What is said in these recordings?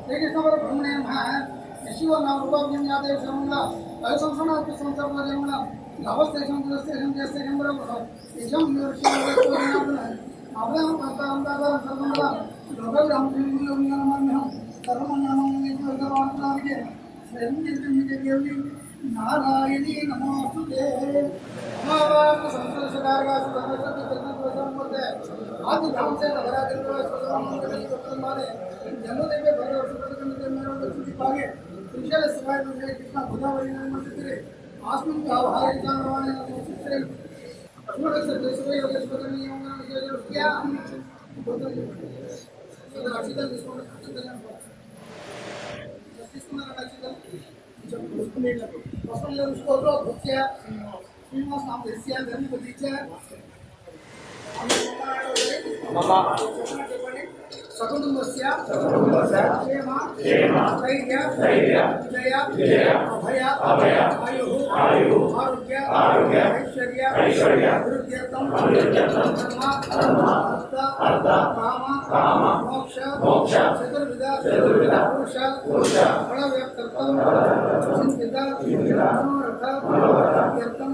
శ్రీకృష్ణవర బ్రహ్మణే నమ శివ నా రూపాభ్యం యాదే శ్రమంగ పది సంవత్సరాలు సంవత్సరాల జన్మల అవస్థేషం దురస్థేషం చేస్తేషం దేశం అభయం అంతాంతారం సర్వంగ లోకవిరామ శ్రీమూల్యం సర్వనామానికి దేవి నారాయణీ నమోస్తుతే అమావాస్య సంతోషకారగా సుఖమస్తు తెలుగుతే ఆది ధామసే నగరాజంలో సుఖమానే జన్మదేవే భగవ సుఖకంటే మేరో లక్ష్మీ పాగే శ్రీశైల శివాయ విజయ కృష్ణ గోదావరి నమస్తే ఆస్మిన్ వ్యవహార జానవానే నమస్తే అశ్వరస దేశవే యోగేశ్వరని యోగన విజయ క్యా అక్షితలు తీసుకోండి తీసుకున్నారా అక్షితలు వసంత ఋషికోలో భృత్య శ్రీనివాస నామ దృశ్య ధర్మ ప్రతీచ సకుటుంబస్య క్షేమ ధైర్య విజయ అభయ ఆయు ఆరోగ్య ఐశ్వర్య అభివృద్ధ్యర్థం ధర్మ అర్థ కామ మోక్ష చతుర్విధ పురుష ఫలవ్యక్తం చింతిత మనోరథ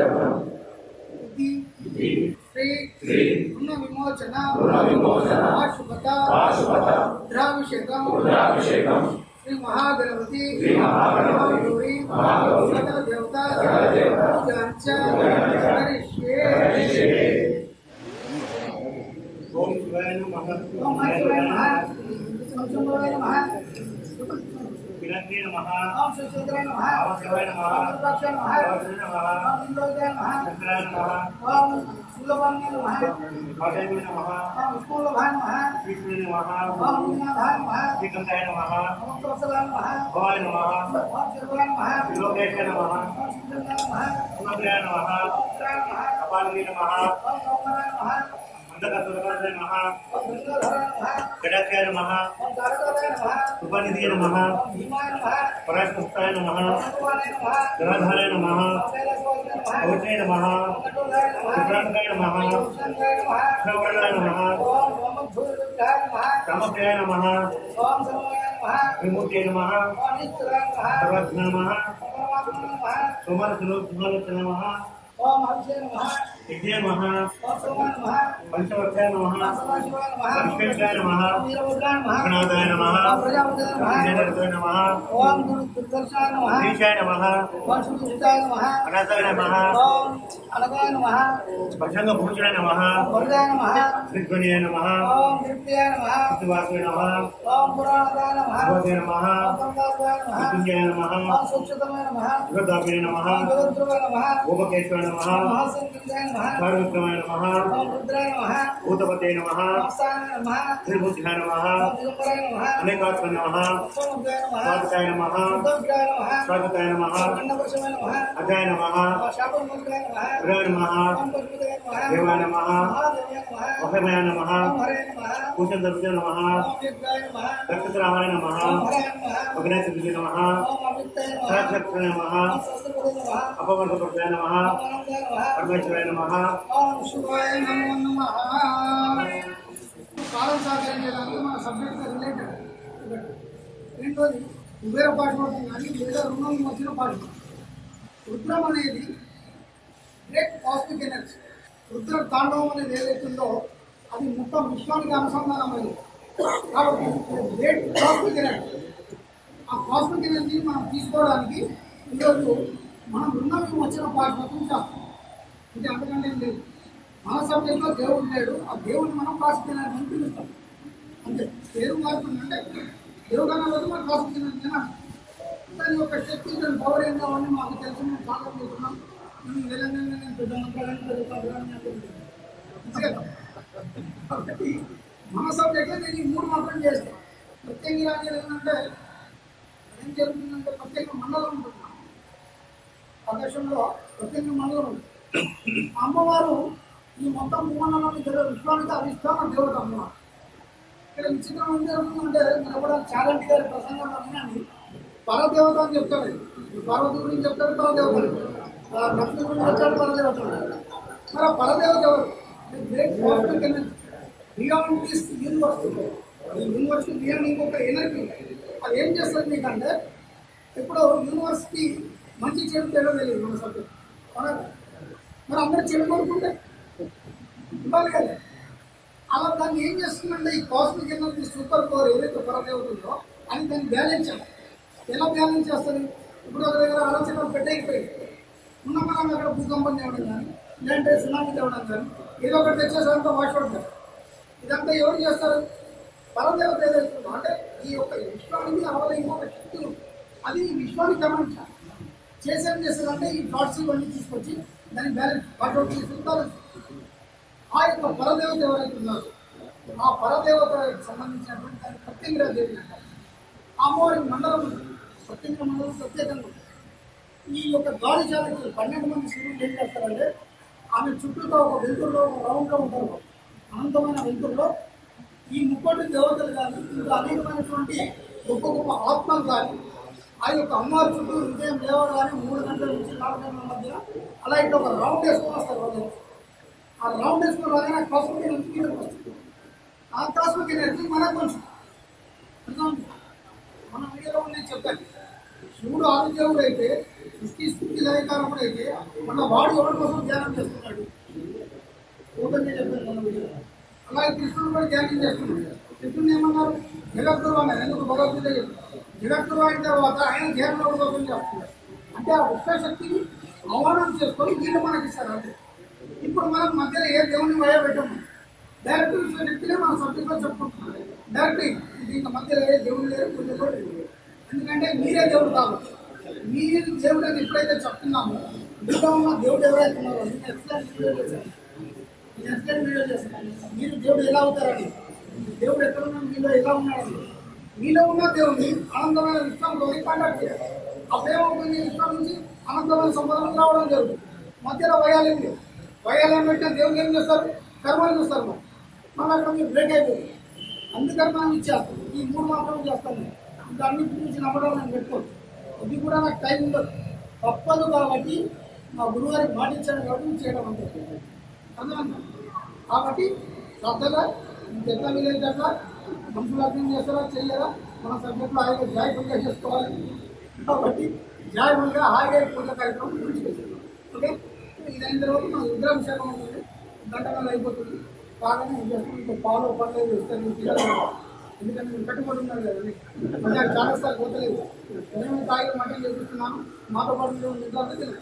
ఇది శ్రీ రుణ విమోచన ఆశుపత రుద్రాభిషేకం శ్రీ మహాగణపతి మహాగౌరి సకల దేవత పూజాంచ హరిష్యే ఓం శివాయ నమః ఓం శివాయ నమః ఓం శంభవాయ నమః వినాయకాయ నమః ఓం శ్రీచంద్రాయ నమః ఓం శివాయ నమః ఓం రుద్రాక్షాయ నమః ఓం శ్రీ నమః ఓం ఇంద్రోదయాయ నమః శంకరాయ నమః ఓం శూలభాన్య నమః వాసవాయ నమః ఓం విష్ణులభాయ నమః శ్రీకృష్ణ నమః ఓం వినాథాయ నమః శ్రీకంఠాయ నమః ఓం తులసలాయ నమః భవాయ నమః ఓం శివాయ నమః త్రిలోకేశాయ నమః ఓం శుద్ధంగాయ నమః సుమగ్రాయ నమః ఓం ఉత్తరాయ నమః కపాలిని నమః ఓం గౌమరాయ నమః అంధకసురకాయ నమః ఓం గంగాధరాయ నమః గడాఖ్యాయ నమః ఓం తారకాయ నమః కృపానిధియ నమః ఓం భీమాయ నమః పరాశక్తాయ నమః ఓం భగవానాయ నమః గణాధారాయ నమః ఓం కైలాసవాసాయ నమః కవచాయ నమః ఓం కటోలాయ నమః శుక్రాంతకాయ నమః ఓం శంకరాయ నమః శ్రవణాయ నమః ఓం సోమధూర్యాయ నమః రామప్రియాయ నమః ఓం సమయాయ నమః విమూర్తయ నమః ఓం ఈశ్వరాయ నమః సర్వజ్ఞ నమః పరమాత్మ నమః సుమార సులోచన నమః ఓం హర్షే నమః విజయ నమః ఓం సోమాయ నమః పంచవర్గాయ నమః ఓం సదాశివాయ నమః లక్ష్మీకాయ నమః ఓం వీరభద్రాయ నమః గణాదాయ నమః ఓం ప్రజాపతియ నమః విజయనగరాయ నమః ఓం దుర్దర్శాయ నమః శ్రీశాయ నమః ఓం సుజితాయ నమః అనాథాయ నమః ఓం అనగాయ నమః భజంగ భూషణాయ నమః వరదాయ నమః శ్రీధ్వనియాయ నమః ఓం తృప్తియాయ నమః శివాసాయ నమః ఓం పురాణాయ నమః భగవతే నమః ఓం గంగాధరాయ నమః మృత్యుంజయ నమః ఓం సూక్ష్మతమాయ నమః శివదాపియ నమః ఓం జగద్గురువాయ నమః గోపకేశ్వర నమః ఓం మహాసంకృతాయ నమః సార్వత్రమాయ నమః ఓం రుద్రాయ నమః భూతపతే నమః ఓం స్థానాయ నమః త్రిభుజాయ నమః ఓం దిగంబరాయ నమః అనేకాత్మ నమః సోముద్రాయ నమః స్వాగతాయ నమః ఉద్దవ్యాయ నమః స్వాగతాయ నమః అన్నపరశమాయ నమః అజాయ నమః ఓం శాపముద్రాయ నమః ఉదయ నమః ఓం పద్మదాయ నమః దేవాయ నమః మహాదేవాయ నమః వహమయ నమః ఓం హరే నమః భూషణదర్శ నమః ఓం విద్యాయ నమః రక్తస్రావాయ నమః ఓం హరే నమః అగ్నేశ నమః ఓం అమితాయ నమః సరస్వత్య నమః ఓం సహస్రపదే నమః అపవర్గపృష్టాయ నమః ఓం అనంతాయ నమః పరమేశ్వరాయ నమః ఓం శివాయ నమో నమః కాలం సహకరించడానికి మన సబ్జెక్ట్ రిలేటెడ్ రెండోది కుబేర పాఠపడటం కానీ లేదా రుణం వచ్చిన పాఠపడటం రుద్రం అనేది గ్రేట్ కాస్మిక్ ఎనర్జీ రుద్ర తాండవం అనేది ఏదైతుందో అది మొత్తం విశ్వానికి అనుసంధానమైంది కాబట్టి గ్రేట్ కాస్మిక్ ఎనర్జీ ఆ కాస్మిక్ ఎనర్జీని మనం తీసుకోవడానికి ఈరోజు మనం రుణం వచ్చిన పాఠపడటం చేస్తాం అంటే అంతకంటే ఏం లేదు మన సబ్జెక్ట్లో దేవుడు లేడు ఆ దేవుడిని మనం కాస్మిక్ ఎనర్జీ అని పిలుస్తాం అంతే పేరు మారుతుందంటే దేవుడు అన్నది మనం కాస్మిక్ ఎనర్జీ అని అంటాం. దాని యొక్క శక్తి దాని పవర్ ఏందో అని మాకు తెలిసి మేము సాధన చేస్తున్నాం మేము నిజంగానే నేను పెద్ద మంత్రాలను పెద్ద పదవులను అనుకుంటున్నాను. అంతే కదా? కాబట్టి మన సబ్జెక్ట్లో నేను ఈ మూడు మాత్రం చేస్తాను ప్రత్యేకంగా అనేది ఏంటంటే ఏం జరుగుతుందంటే ప్రత్యేక మండలం ఉంటుంది ప్రదేశంలో ప్రత్యేక మండలం ఉంటుంది అమ్మవారు ఈ మొత్తం భూమండలాన్ని జరుగు విశ్వానికి అధిష్టాన దేవత అమ్మవారు ఇక్కడ విచిత్రం ఏం జరుగుతుందంటే మనం కూడా చాలంటి గారి ప్రసంగంలో వినండి పరదేవత అని చెప్తాడు ఈ పార్వతి గురించి చెప్తాడు పరదేవత ఆ లక్ష్మి గురించి చెప్తాడు పరదేవత మరి ఆ పరదేవత ఎవరు great cosmic energy beyond this universe ఈ యూనివర్స్ బియాండ్ ఇంకొక ఎనర్జీ అది ఏం చేస్తుంది మీకంటే ఇప్పుడు యూనివర్సిటీ మంచి చెడు తేడా తెలియదు మన సబ్జెక్ట్ అవునా కదా? మరి అందరూ చెడు కోరుకుంటే ఇవ్వాలి కదా అలా దాన్ని ఏం చేస్తుందంటే ఈ కాస్మిక్ ఎనర్జీ సూపర్ పవర్ ఏదైతే పరదేవుతుందో అని దాన్ని బ్యాలెన్స్ చేయాలి ఎలా బ్యాలెన్స్ చేస్తుంది ఇప్పుడు ఒక దగ్గర ఆలోచనలు పెట్టేకపోయి ఉన్న మనం అక్కడ భూకంపం తేవడం కానీ లేదంటే సునామీ తేవడం కానీ ఏదో ఒకటి తెచ్చేసంతా వాష్ అవుట్ చేస్తారు ఇదంతా ఎవరు చేస్తారు పరదేవత ఏదైతుందో అంటే ఈ యొక్క విశ్వానికి అవల ఇంకొక శక్తి ఉంది అది ఈ విశ్వాన్ని గమనించాలి చేసేం చేస్తుందంటే ఈ థాట్స్ ఇవన్నీ తీసుకొచ్చి దాన్ని బ్యాలెన్స్ వాష్ అవుట్ చేసి బ్యాలెన్స్ ఆ యొక్క పరదేవత ఎవరైతే ఉన్నారో ఆ పరదేవతకి సంబంధించినటువంటి దాని ప్రత్యేక దేవి అంటారు ఆ అమ్మవారి మండలం ఉంది. ప్రత్యేక మండలం ప్రత్యేకంగా ఉంది. ఈ యొక్క గాలి చాలకులు పన్నెండు మంది శివులు ఏం చేస్తారంటే ఆమె చుట్టూతో ఒక వెలుతురులో ఒక రౌండ్లో ఉంటారు వాళ్ళు. అనంతమైన వెలుతురులో ఈ ముక్కోటి దేవతలు కానీ ఇంకా అనేకమైనటువంటి గొప్ప గొప్ప ఆత్మలు కానీ ఆ యొక్క అమ్మవారి చుట్టూ ఉదయం లేవగానే మూడు గంటల నుంచి నాలుగు గంటల మధ్య అలా ఇట్లా ఒక రౌండ్ వేసుకొని వస్తారు వాళ్ళు ఆ రౌండ్ వేసుకుని రాగానే కాస్మిక్ ఎనర్జీ కిందకి వస్తుంది ఆ కాస్మిక్ ఎనర్జీ మనకు కొంచెం అర్థమవుతుందా? మన వీడియోలో నేను చెప్పాను శివుడు ఆదిదేవుడు అయితే సృష్టి స్థితి లయకారకుడు అయితే మన వాడు ఎవరి కోసం ధ్యానం చేస్తున్నాడు ఓపెన్గా చెప్పాను మన వీడియోలో అలాగే కృష్ణుడు కూడా ధ్యానం చేస్తున్నాడు కృష్ణుడు ఏమన్నారు జగద్గురు అన్నారు ఎందుకు భగవద్గీత చెప్పారు జగద్గురు అయిన తర్వాత ఆయన ధ్యానంలో కోసం చేస్తున్నాడు అంటే ఆ ఒక్క శక్తిని ఆహ్వానం చేసుకొని వీళ్ళు మనకి ఇస్తారు అంతే ఇప్పుడు మనం మధ్యలో ఏ దేవుని వయ పెట్టము డైరెక్ట్ విశ్వశక్తినే మన సబ్జెక్ట్లో చెప్పుకుంటున్నాం డైరెక్ట్ దీంట్లో మధ్యలో ఏ దేవుడు లేరు పూజ కూడా లేదు ఎందుకంటే మీరే దేవుడు కాబట్టి మీరు దేవుడు అని ఎప్పుడైతే చెప్తున్నామో మీలో ఉన్న దేవుడు ఎవరైతే ఉన్నారో నేను ఎక్స్ప్లెయిన్ వీడియో చేశాను నేను ఎక్స్ప్లెయిన్ వీడియో చేస్తాను మీరు దేవుడు ఎలా అవుతారని దేవుడు ఎక్కడ ఉన్నా మీలో ఎలా ఉన్నాడని మీలో ఉన్న దేవుడిని అనంతమైన విశ్వంలోని కాంటాక్ట్ చేయాలి అప్పుడేమవుతుంది విశ్వం నుంచి అనంతమైన సంపదలు రావడం జరుగుతుంది మధ్యలో వయాలేం లేదు వయాలేం పెట్టిన దేవుడు ఏం చేస్తారు కర్మలు చూస్తారు మనం మళ్ళీ అక్కడ మీరు బ్రేక్ అయిపోయింది అందుకని మనం ఇచ్చేస్తాం ఈ మూడు మాత్రం చేస్తాం నేను. ఇంకా అన్ని గురించి నమ్మడం నేను పెట్టుకోను ఇది కూడా నాకు టైం ఉండదు తప్పదు కాబట్టి మా గురువారికి మాటించాను కాబట్టి నేను చేయడం అంతే అర్థమైందా కాబట్టి శ్రద్ధగా మీకు ఎట్లా వీలైతే అట్లా మనుషులు అర్థం చేస్తారా చెయ్యరా మన సబ్జెక్ట్లో హాయిగా జాయ్ఫుల్గా చేసుకోవాలి కాబట్టి జాయ్ఫుల్గా హాయిగా ఈ పూజ కార్యక్రమం గురించి చేస్తాం ఓకే ఇది అయిన తర్వాత మన రుద్రాభిషేకం ఉంటుంది గంటలలో అయిపోతుంది బాగానే జస్ట్ మీకు పాలు పర్లేదు ఇస్తాను మీకు పిల్లలు ఎందుకంటే నేను కట్టుబడి ఉన్నాను కదా మళ్ళీ అది చాలా సార్లు పోతలేదు మేము తాగి మటన్ చేపిస్తున్నాను మాతో పాటు మీరు నిద్ర తెలియదు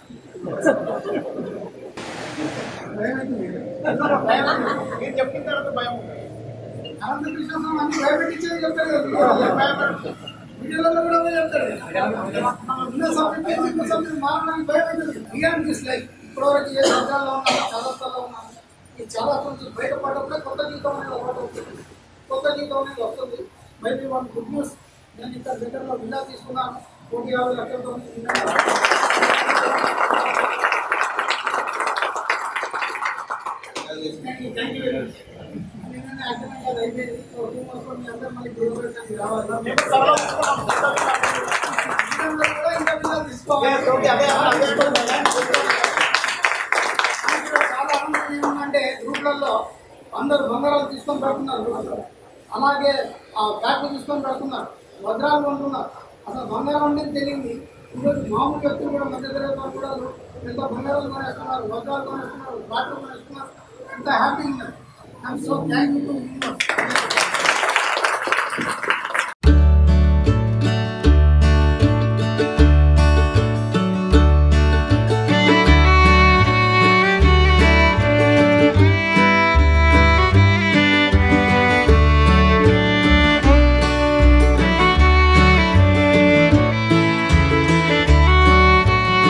భయం అవుతుంది భయం అవుతుంది. మీరు చెప్పిన తర్వాత భయం ఉంటుంది. అనంతకృష్ణ స్వామి అన్ని భయపెట్టించేది చెప్తాడు కదా భయపడు. వీడియోలలో కూడా అదే చెప్తాడు ఉన్న సబ్జెక్ట్ నుంచి ఇంకో సబ్జెక్ట్ మారడానికి భయపడుతుంది బియాండ్ దిస్ లైఫ్ ఇప్పటివరకు ఏ రాజ్యాల్లో ఉన్నాము చదస్తాల్లో ఉన్నాము ఈ చాలా నుంచి బయటపడప్పుడే కొత్త జీవితం అనేది అలవాటు అవుతుంది కొత్త జీవితం అనేది వస్తుంది బయట వన్ గుడ్ న్యూస్ నేను ఇక్కడ దగ్గరలో విల్లా తీసుకున్నాను కోటి యాభై లక్షలతో థ్యాంక్ యూ వెరీ మచ్ ఎందుకంటే అర్థమైంది అది అయిపోయింది టూ మంత్స్ మీ అందరూ మళ్ళీ గృహప్రవేశానికి రావాలి మేము త్వరలో వస్తున్నాం. జీవితంలో కూడా ఇంకా విల్లా తీసుకోవాలి Yes, okay, అదే అదే అదే. ఇక్కడ చాలా ఆనందం ఏముందంటే గ్రూప్లలో అందరూ బంగారాలు తీసుకొని పెడుతున్నారు గ్రూప్లో. అలాగే ఆ బ్యాగ్లు తీసుకొని పెడుతున్నారు వజ్రాలు కొంటున్నారు అసలు బంగారం అనేది తెలియంది ఈరోజు మామూలు వ్యక్తులు కూడా మధ్య తరగతి వాళ్ళు కూడా ఎంత బంగారాలు కొనేస్తున్నారు వజ్రాలు కొనేస్తున్నారు బ్యాట్లు కొనేస్తున్నారు ఎంత హ్యాపీ ఉన్నారు I'm so thank you to